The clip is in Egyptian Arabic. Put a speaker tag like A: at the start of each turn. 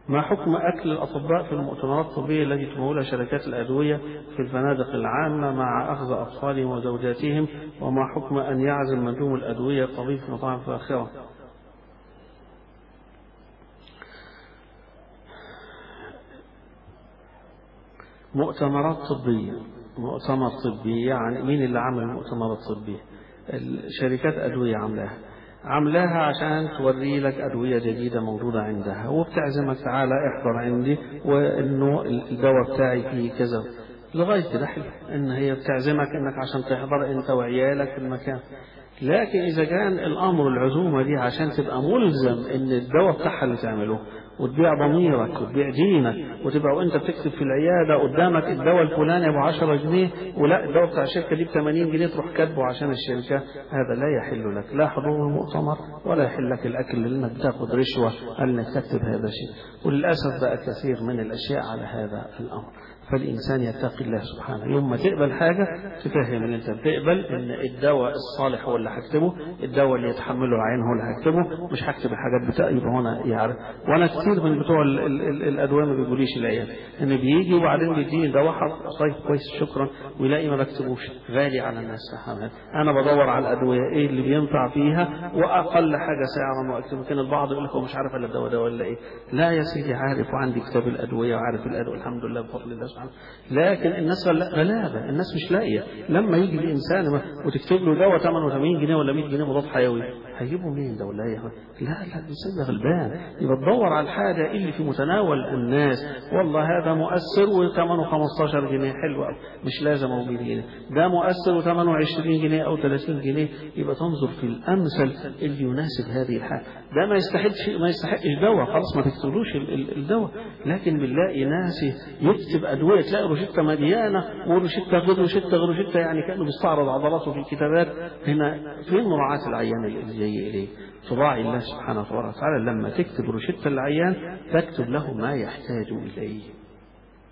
A: ما حكم أكل الأطباء في المؤتمرات الطبية التي تمولها شركات الأدوية في الفنادق العامة مع أخذ أطفالهم وزوجاتهم وما حكم أن يعزم مندوب الأدوية طبيب في مطاعم فاخرة مؤتمرات طبية مؤتمر طبي يعني مين اللي عمل المؤتمرات الطبية الشركات أدوية عاملاها عاملاها عشان توري لك أدوية جديدة موجودة عندها وبتعزمك تعالى احضر عندي وإنه الدواء بتاعي فيه كذا لغاية كده حلو إن هي بتعزمك إنك عشان تحضر أنت وعيالك في المكان لكن إذا كان الأمر العزومة دي عشان تبقى ملزم إن الدواء بتاعها اللي تعمله وتبيع ضميرك وتبيع دينك وتبقى وانت بتكتب في العياده قدامك الدواء الفلاني ابو 10 جنيه ولا الدواء بتاع الشركه دي ب 80 جنيه تروح كاتبه عشان الشركه هذا لا يحل لك لا حضور المؤتمر ولا يحل لك الاكل لانك تاخذ رشوه انك تكتب هذا الشيء وللاسف بقى كثير من الاشياء على هذا الامر فالإنسان يتقي الله سبحانه يوم ما تقبل حاجة تفهم ان انت بتقبل ان الدواء الصالح هو اللي هكتبه الدواء اللي يتحمله العين هو اللي هكتبه مش هكتب الحاجات بتاعي يبقى هنا يعرف وانا كتير من بتوع ال ال ال الادويه ما بيقوليش العيال ان بيجي وبعدين بيديني دواء طيب كويس شكرا ويلاقي ما بكتبوش غالي على الناس سبحانه انا بدور على الادويه ايه اللي بينفع فيها واقل حاجه سعرا واكتب كان البعض يقول لك هو مش عارف الا الدواء ده ولا ايه لا يا سيدي عارف وعندي كتاب الادويه وعارف الادويه الحمد لله بفضل الله سبحانه لكن الناس غلابة الناس مش لاقية لما يجي الإنسان وتكتب له دواء 88 جنيه ولا 100 جنيه مضاد حيوي هيجيبه منين ده ولا ايه لا لا الإنسان ده غلبان يبقى تدور على الحاجة اللي في متناول الناس والله هذا مؤثر وثمنه 15 جنيه حلو قوي مش لازم أو جنيه ده مؤثر وثمنه 20 جنيه أو 30 جنيه يبقى تنظر في الأمثل اللي يناسب هذه الحاجة ده ما يستحقش ما يستحقش دواء خلاص ما تكتبلوش الدواء لكن بنلاقي ناس يكتب أدوية تلاقي روشتة مليانة وروشتة غير روشتة غير روشتة يعني كأنه بيستعرض عضلاته في الكتابات هنا فين مراعاة العيان اللي جاي إليه تراعي الله سبحانه وتعالى لما تكتب روشتة العيان تكتب له ما يحتاج إليه